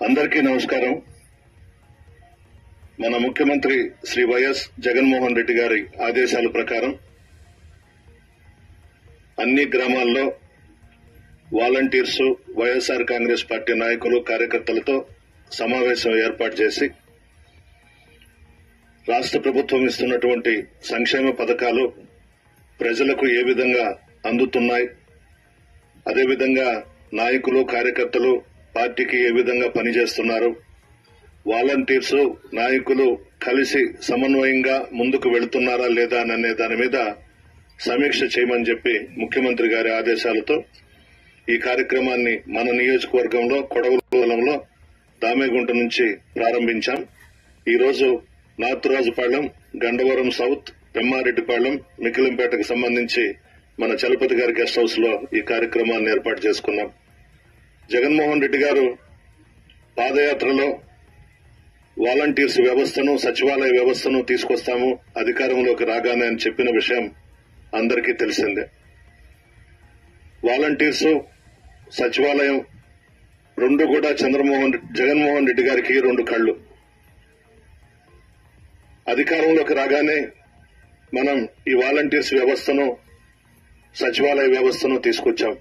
అందరికీ నమస్కారం మన ముఖ్యమంత్రి శ్రీ వైఎస్ జగన్మోహన్ రెడ్డి గారి ఆదేశాల ప్రకారం అన్ని గ్రామాల్లో వాలంటీర్స్ వైఎస్ఆర్ కాంగ్రెస్ పార్టీ నాయకులు కార్యకర్తలతో సమావేశం ఏర్పాటు చేసి రాష్ట్ర ప్రభుత్వం ఇస్తున్నటువంటి సంక్షేమ పథకాలు ప్రజలకు ఏ విధంగా అందుతున్నాయి అదేవిధంగా నాయకులు కార్యకర్తలు పార్టీకి ఏ విధంగా పనిచేస్తున్నారు వాలంటీర్స్ నాయకులు కలిసి సమన్వయంగా ముందుకు వెళుతున్నారా లేదా అనే దాని మీద సమీక్ష చేయమని చెప్పి ముఖ్యమంత్రి గారి ఆదేశాలతో ఈ కార్యక్రమాన్ని మన నియోజకవర్గంలో కొడవలంలో దామేగుంట నుంచి ప్రారంభించాం ఈ రోజు నాతురాజుపాళెం గండవరం సౌత్ పెమ్మారెడ్డిపాళెం మికిలింపేటకు సంబంధించి మన చలపతి గారి గెస్ట్ హౌస్ లో ఈ కార్యక్రమాన్ని ఏర్పాటు చేసుకున్నాం జగన్మోహన్ రెడ్డి గారు పాదయాత్రలో వాలంటీర్స్ వ్యవస్థను సచివాలయ వ్యవస్థను తీసుకొస్తాము అధికారంలోకి రాగానే అని చెప్పిన విషయం అందరికీ తెలిసిందే వాలంటీర్స్ సచివాలయం రెండు కూడా చంద్రమోహన్ రెడ్డి- జగన్మోహన్ రెడ్డి గారికి రెండు కళ్ళు అధికారంలోకి రాగానే మనం ఈ వాలంటీర్స్ వ్యవస్థను సచివాలయ వ్యవస్థను తీసుకొచ్చాం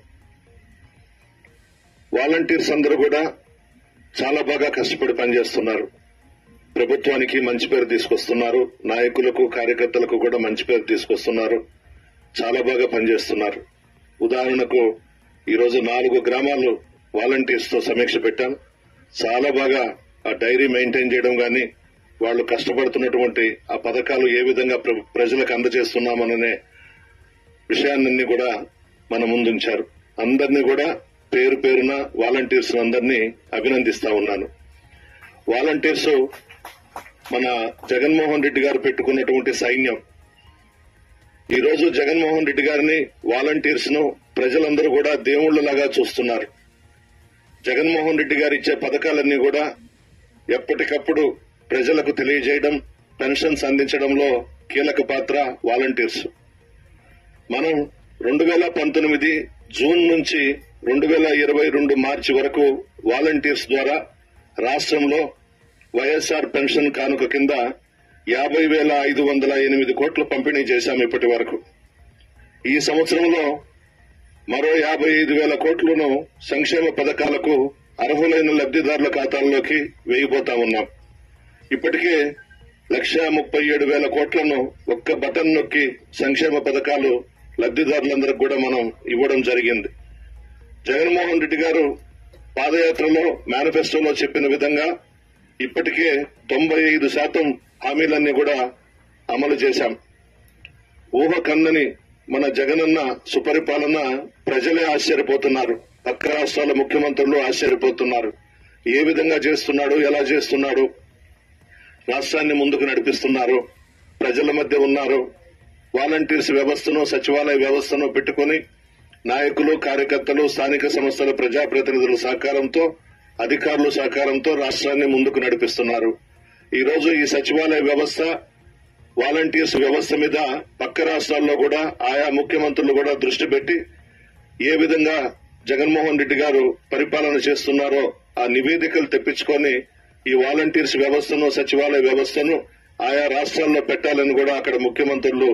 వాలంటీర్స్ అందరూ కూడా చాలా బాగా కష్టపడి పనిచేస్తున్నారు ప్రభుత్వానికి మంచి పేరు తీసుకొస్తున్నారు నాయకులకు కార్యకర్తలకు కూడా మంచి పేరు తీసుకొస్తున్నారు చాలా బాగా పనిచేస్తున్నారు ఉదాహరణకు ఈ రోజు నాలుగు గ్రామాలు వాలంటీర్స్ తో సమీక్ష పెట్టాం చాలా బాగా ఆ డైరీ మెయింటైన్ చేయడం గాని వాళ్ళు కష్టపడుతున్నటువంటి ఆ పథకాలు ఏ విధంగా ప్ర- ప్రజలకు అందజేస్తున్నామననే విషయాన్ని కూడా మన ముందుంచారు అందరినీ కూడా పేరు పేరున వాలంటీర్స్ అందరినీ అభినందిస్తా ఉన్నాను వాలంటీర్స్ మన జగన్మోహన్ రెడ్డి గారు పెట్టుకున్నటువంటి సైన్యం ఈ రోజు జగన్మోహన్ రెడ్డి గారిని వాలంటీర్స్ ను ప్రజలందరూ కూడా దేవుళ్లలాగా చూస్తున్నారు జగన్మోహన్ రెడ్డి గారు ఇచ్చే పథకాలన్నీ కూడా ఎప్పటికప్పుడు ప్రజలకు తెలియజేయడం పెన్షన్స్ అందించడంలో కీలక పాత్ర వాలంటీర్స్ మనం రెండు వేల పంతొమ్మిది జూన్ నుంచి రెండు వేల ఇరవై రెండు మార్చి వరకు వాలంటీర్స్ ద్వారా రాష్ట్రంలో వైఎస్ఆర్ పెన్షన్ కానుక కింద యాభై వేల ఐదు వందల ఎనిమిది కోట్లు పంపిణీ చేశాం ఇప్పటి వరకు ఈ సంవత్సరంలో మరో యాభై ఐదు వేల కోట్లను సంక్షేమ పథకాలకు అర్హులైన లబ్దిదారుల ఖాతాల్లోకి వేయబోతా ఉన్నాం ఇప్పటికే లక్ష ముప్పై ఏడు వేల కోట్లను ఒక్క బటన్ నొక్కి సంక్షేమ పథకాలు లబ్దిదారులందరికి కూడా మనం ఇవ్వడం జరిగింది జగన్మోహన్ రెడ్డి గారు పాదయాత్రలో మేనిఫెస్టోలో చెప్పిన విధంగా ఇప్పటికే తొంభై ఐదు శాతం హామీలన్నీ కూడా అమలు చేశాం ఊహ కన్నని మన జగనన్న సుపరిపాలన ప్రజలే ఆశ్చర్యపోతున్నారు పక్క రాష్ట్రాల ముఖ్యమంత్రులు ఆశ్చర్యపోతున్నారు ఏ విధంగా చేస్తున్నాడు ఎలా చేస్తున్నాడు రాష్ట్రాన్ని ముందుకు నడిపిస్తున్నారు ప్రజల మధ్య ఉన్నారు వాలంటీర్స్ వ్యవస్థను సచివాలయ వ్యవస్థను పెట్టుకుని నాయకులు కార్యకర్తలు స్థానిక సంస్థల ప్రజాప్రతినిధుల సహకారంతో అధికారుల సహకారంతో రాష్ట్రాన్ని ముందుకు నడిపిస్తున్నారు ఈ రోజు ఈ సచివాలయ వ్యవస్థ వాలంటీర్స్ వ్యవస్థ మీద పక్క రాష్ట్రాల్లో కూడా ఆయా ముఖ్యమంత్రులు కూడా దృష్టి పెట్టి ఏ విధంగా జగన్మోహన్ రెడ్డి గారు పరిపాలన చేస్తున్నారో ఆ నివేదికలు తెప్పించుకొని ఈ వాలంటీర్స్ వ్యవస్థను సచివాలయ వ్యవస్థను ఆయా రాష్ట్రాల్లో పెట్టాలని కూడా అక్కడ ముఖ్యమంత్రులు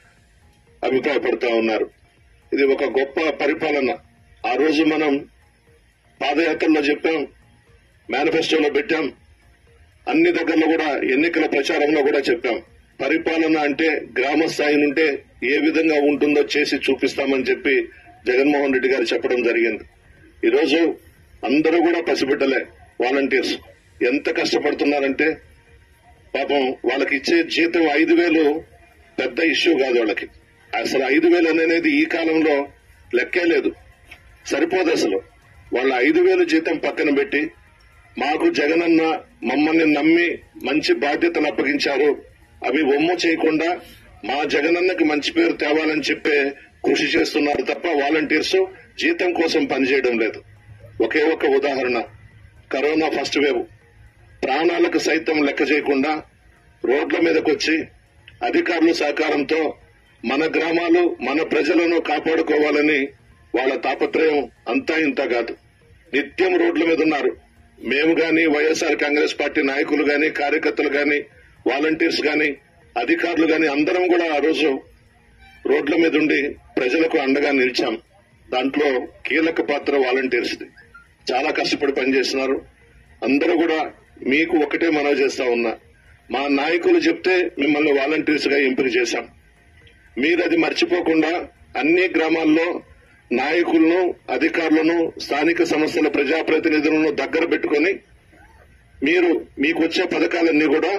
అభిప్రాయపడతా ఉన్నారు ఇది ఒక గొప్ప పరిపాలన ఆ రోజు మనం పాదయాత్రలో చెప్పాం మేనిఫెస్టోలో పెట్టాం అన్ని దగ్గరలో కూడా ఎన్నికల ప్రచారంలో కూడా చెప్పాం పరిపాలన అంటే గ్రామ స్థాయి నుండే ఏ విధంగా ఉంటుందో చేసి చూపిస్తామని చెప్పి జగన్మోహన్ రెడ్డి గారు చెప్పడం జరిగింది ఈ రోజు అందరూ కూడా పసిబిడ్డలే వాలంటీర్స్ ఎంత కష్టపడుతున్నారంటే పాపం వాళ్ళకి ఇచ్చే జీతం ఐదు వేలు పెద్ద ఇష్యూ కాదు వాళ్ళకి అసలు ఐదు వేలు అనేది ఈ కాలంలో లెక్కే లేదు సరిపోదు అసలు వాళ్ళ ఐదు వేలు జీతం పక్కన పెట్టి మాకు జగనన్న మమ్మల్ని నమ్మి మంచి బాధ్యతలు అప్పగించారు అవి ఒమ్ము చేయకుండా మా జగనన్నకి మంచి పేరు తేవాలని చెప్పే కృషి చేస్తున్నారు తప్ప వాలంటీర్స్ జీతం కోసం పనిచేయడం లేదు ఒకే ఒక ఉదాహరణ కరోనా ఫస్ట్ వేవ్ ప్రాణాలకు సైతం లెక్క చేయకుండా రోడ్ల మీదకి వచ్చి అధికారుల సహకారంతో మన గ్రామాలు మన ప్రజలను కాపాడుకోవాలని వాళ్ళ తాపత్రయం అంతా ఇంత కాదు నిత్యం రోడ్ల మీద ఉన్నారు మేము గాని వైఎస్ఆర్ కాంగ్రెస్ పార్టీ నాయకులు గాని కార్యకర్తలు గాని వాలంటీర్స్ గాని అధికారులు గాని అందరం కూడా ఆ రోజు రోడ్ల మీద ఉండి ప్రజలకు అండగా నిలిచాం దాంట్లో కీలక పాత్ర వాలంటీర్స్ది చాలా కష్టపడి పనిచేస్తున్నారు అందరూ కూడా మీకు ఒకటే మనవి చేస్తా ఉన్నా మా నాయకులు చెప్తే మిమ్మల్ని వాలంటీర్స్ గా ఎంపిక చేశాం మీరు అది మర్చిపోకుండా అన్ని గ్రామాల్లో నాయకులను అధికారులను స్థానిక సంస్థల ప్రజాప్రతినిధులను దగ్గర పెట్టుకొని మీరు మీకు వచ్చే పథకాలన్నీ కూడా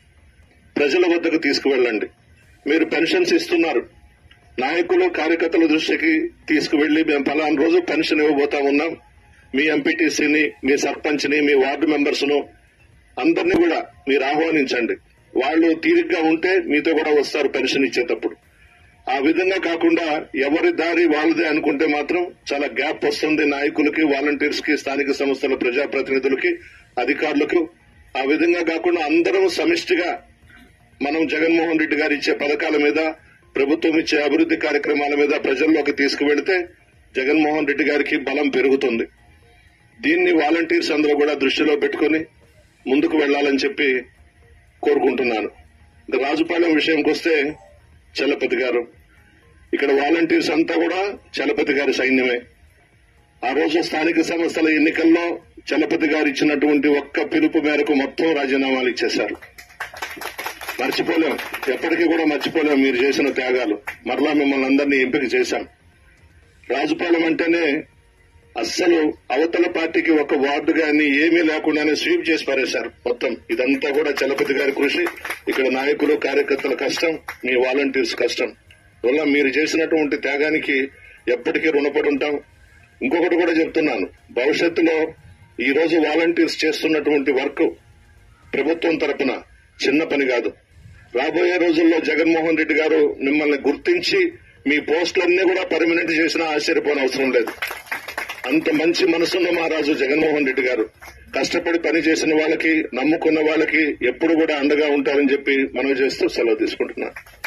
ప్రజల వద్దకు తీసుకువెళ్ళండి మీరు పెన్షన్స్ ఇస్తున్నారు నాయకులు కార్యకర్తల దృష్టికి తీసుకువెళ్లి మేము ఫలానా రోజు పెన్షన్ ఇవ్వబోతా ఉన్నాం మీ ఎంపీటీసీని మీ సర్పంచ్ ని మీ వార్డు మెంబర్స్ ను అందరినీ కూడా మీరు ఆహ్వానించండి వాళ్ళు తీరిగ్గా ఉంటే మీతో కూడా వస్తారు పెన్షన్ ఇచ్చేటప్పుడు ఆ విధంగా కాకుండా ఎవరి దారి వాళ్ళదే అనుకుంటే మాత్రం చాలా గ్యాప్ వస్తుంది నాయకులకి వాలంటీర్స్ కి స్థానిక సంస్థల ప్రజాప్రతినిధులకి అధికారులకు ఆ విధంగా కాకుండా అందరం సమిష్టిగా మనం జగన్మోహన్ రెడ్డి గారు ఇచ్చే పథకాల మీద ప్రభుత్వం ఇచ్చే అభివృద్ది కార్యక్రమాల మీద ప్రజల్లోకి తీసుకువెళితే జగన్మోహన్ రెడ్డి గారికి బలం పెరుగుతుంది దీన్ని వాలంటీర్స్ అందరూ కూడా దృష్టిలో పెట్టుకుని ముందుకు వెళ్లాలని చెప్పి కోరుకుంటున్నాను ఇక రాజుపాలెం విషయంకి వస్తే చలపతి గారు ఇక్కడ వాలంటీర్స్ అంతా కూడా చలపతి గారి సైన్యమే ఆ రోజు స్థానిక సంస్థల ఎన్నికల్లో చలపతి గారు ఇచ్చినటువంటి ఒక్క పిలుపు మేరకు మొత్తం రాజీనామాలు ఇచ్చేశారు మర్చిపోలేం ఎప్పటికీ కూడా మర్చిపోలేం మీరు చేసిన త్యాగాలు మరలా మిమ్మల్ని అందరినీ ఎంపిక చేశాం రాజుపాలెం అంటేనే అస్సలు అవతల పార్టీకి ఒక వార్డు గాని ఏమీ లేకుండానే స్వీప్ చేసి పారేశారు మొత్తం ఇదంతా కూడా చలపతి గారి కృషి ఇక్కడ నాయకులు కార్యకర్తల కష్టం మీ వాలంటీర్స్ కష్టం వల్ల మీరు చేసినటువంటి త్యాగానికి ఎప్పటికీ రుణపడి ఉంటాం ఇంకొకటి కూడా చెప్తున్నాను భవిష్యత్తులో ఈ రోజు వాలంటీర్స్ చేస్తున్నటువంటి వర్క్ ప్రభుత్వం తరపున చిన్న పని కాదు రాబోయే రోజుల్లో జగన్మోహన్ రెడ్డి గారు మిమ్మల్ని గుర్తించి మీ పోస్టులన్నీ కూడా పర్మనెంట్ చేసినా ఆశ్చర్యపోని అవసరం లేదు అంత మంచి మనసున్న మహారాజు జగన్మోహన్ రెడ్డి గారు కష్టపడి పని చేసిన వాళ్ళకి నమ్ముకున్న వాళ్ళకి ఎప్పుడు కూడా అండగా ఉంటారని చెప్పి మనవి చేస్తూ సెలవు తీసుకుంటున్నాను